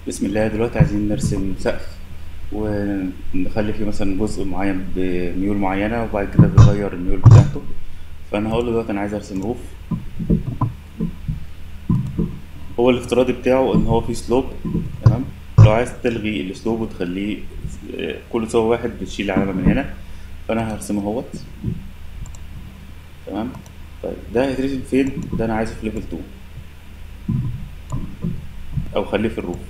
بسم الله دلوقتي عايزين نرسم سقف ونخلي فيه مثلا جزء معين بميول معينة وبعد كده بنغير الميول بتاعته فأنا هقول له دلوقتي أنا عايز أرسم روف هو الافتراضي بتاعه إن هو فيه سلوب تمام لو عايز تلغي السلوب وتخليه آه، كل سوا واحد بتشيل علامة من هنا فأنا هرسمه اهوت تمام طيب ده هيترسم فين؟ ده أنا عايزه في ليفل 2 أو خليه في الروف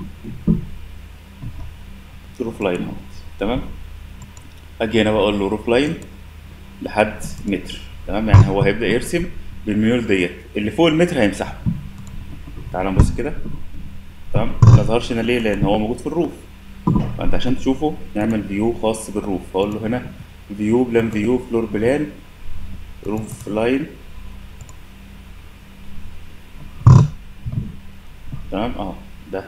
روف لاين اهوت تمام اجي هنا بقى اقول له روف لاين لحد متر تمام يعني هو هيبدا يرسم بالميول ديت اللي فوق المتر هيمسحه تعال نبص كده تمام ما ظهرش هنا ليه لان هو موجود في الروف فانت عشان تشوفه نعمل فيو خاص بالروف اقول له هنا فيو بلان فيو فلور بلان روف لاين تمام اهو ده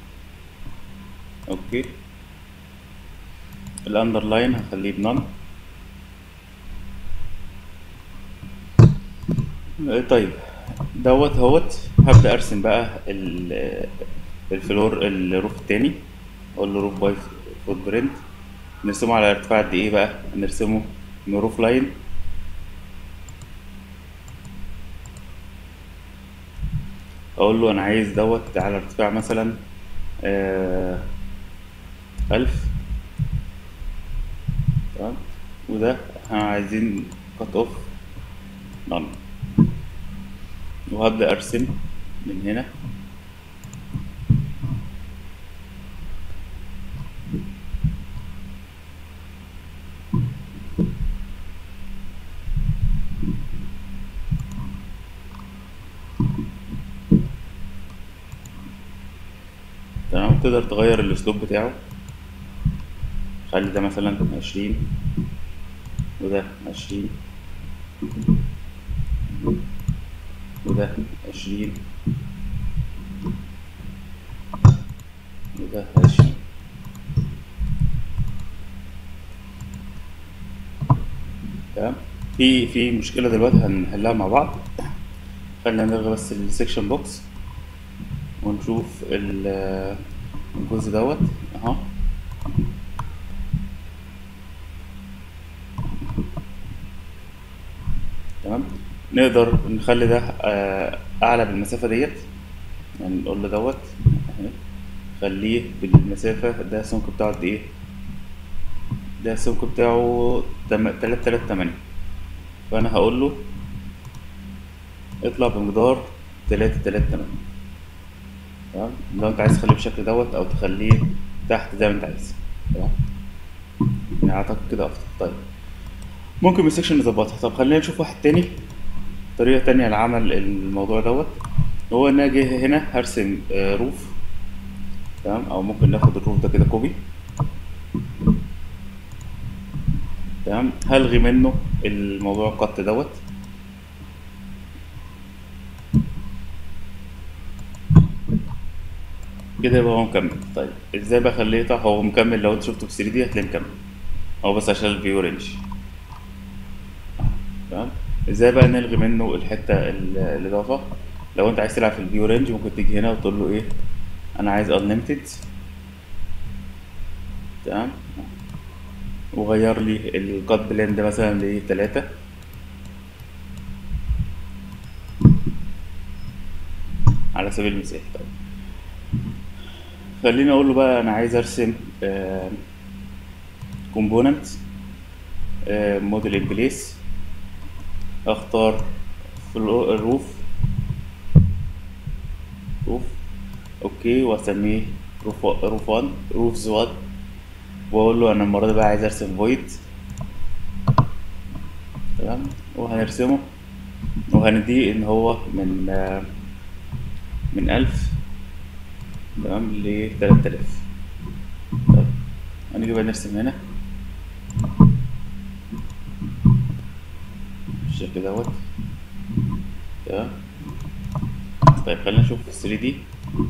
اوكي الاندرلاين هخليه بنان طيب دوت هوت هبدأ ارسم بقى ال- الفلور الروف التاني اقول له روف باي فوت برنت نرسمه على ارتفاع قد ايه بقى نرسمه من روف لاين اقول له انا عايز دوت على ارتفاع مثلا آه ألف تمام وده احنا عايزين كات اوف نون وهبدأ ارسم من هنا تمام تقدر تغير الاسلوب بتاعه خلي ده مثلا عشرين وده عشرين وده عشرين وده عشرين تمام في في مشكلة دلوقتي هنحلها مع بعض خلينا نلغي بس السكشن بوكس ونشوف ال- الجزء دوت اهو تمام نقدر نخلي ده آه، اعلى بالمسافه ديت يعني نقول له دوت اهي. خليه بالمسافه ده السمك بتاعه قد ايه ده السمك بتاعه تم- تلات تلات تمانية فانا هقول له اطلع بمقدار تلاتة تلاتة تمانية تمام لو انت عايز تخليه بالشكل دوت او تخليه تحت زي ما انت عايز تمام يعني اعتقد كده افضل طيب ممكن من السكشن نظبطها طب خلينا نشوف واحد تاني طريقة تانية لعمل الموضوع دوت هو ان انا اجي هنا هرسم آه، روف تمام او ممكن ناخد الروف ده كده كوبي تمام هلغي منه الموضوع القط دوت كده يبقى هو مكمل طيب ازاي بقى اخليه يقطع هو مكمل لو انت شفته في 3 دي هتلاقيه مكمل هو بس عشان الفيو رينج تمام ازاي بقى نلغي منه الحته ال- الاضافه لو انت عايز تلعب في الفيو رينج ممكن تيجي هنا وتقول له ايه انا عايز unlimited تمام وغير لي الكات بلند مثلا لتلاتة على سبيل المثال طيب خليني اقول له بقى انا عايز ارسم كومبوننت موديل ان بليس اختار في الرو- الروف روف اوكي واسميه روف روف 1 روف زواد واقول له انا المره دي بقى عايز ارسم فويد تمام وهنرسمه وهنديه ان هو من آه، من ألف تمام ل 3000 طيب هنيجي بقى نرسم هنا بالشكل دوت تمام طيب خلينا نشوف في 3 دي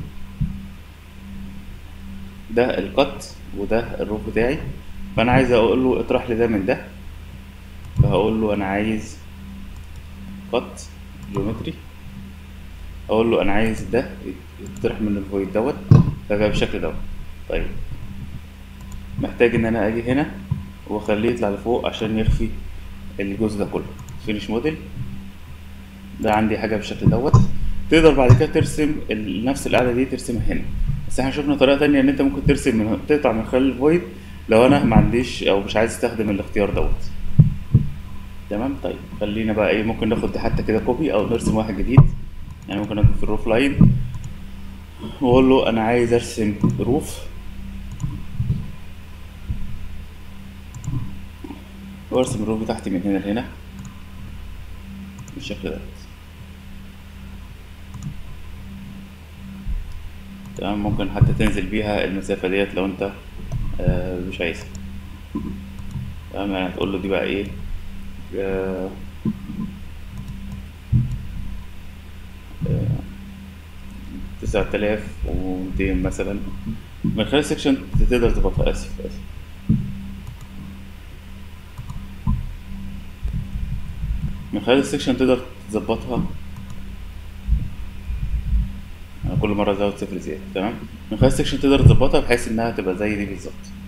ده القط وده الروف بتاعي فانا عايز اقول له اطرح لي ده من ده فهقول له انا عايز قط جيومتري اقول له انا عايز ده يطرح من الفويد دوت فبقى بالشكل دوت طيب محتاج ان انا اجي هنا واخليه يطلع لفوق عشان يخفي الجزء ده كله فينيش موديل ده عندي حاجه بالشكل دوت تقدر بعد كده ترسم ال- نفس القاعده دي ترسمها هنا بس احنا شفنا طريقه تانية ان انت ممكن ترسم من تقطع من خلال الفويد لو انا ما عنديش او مش عايز استخدم الاختيار دوت تمام طيب خلينا بقى ايه ممكن ناخد حتى كده كوبي او نرسم واحد جديد يعني ممكن اجي في الروف لاين واقول له انا عايز ارسم روف وارسم الروف بتاعتي من هنا لهنا بالشكل ده تمام ممكن حتى تنزل بيها المسافة ديت لو انت آه، مش عايزها تمام يعني هتقول له دي بقى ايه آه، تسعة آلاف ومتين مثلا من خلال السكشن تقدر تظبطها آسف آسف من خلال السكشن تقدر تظبطها أنا كل مرة أزود صفر زيادة تمام من خلال السكشن تقدر تظبطها بحيث إنها تبقى زي دي بالظبط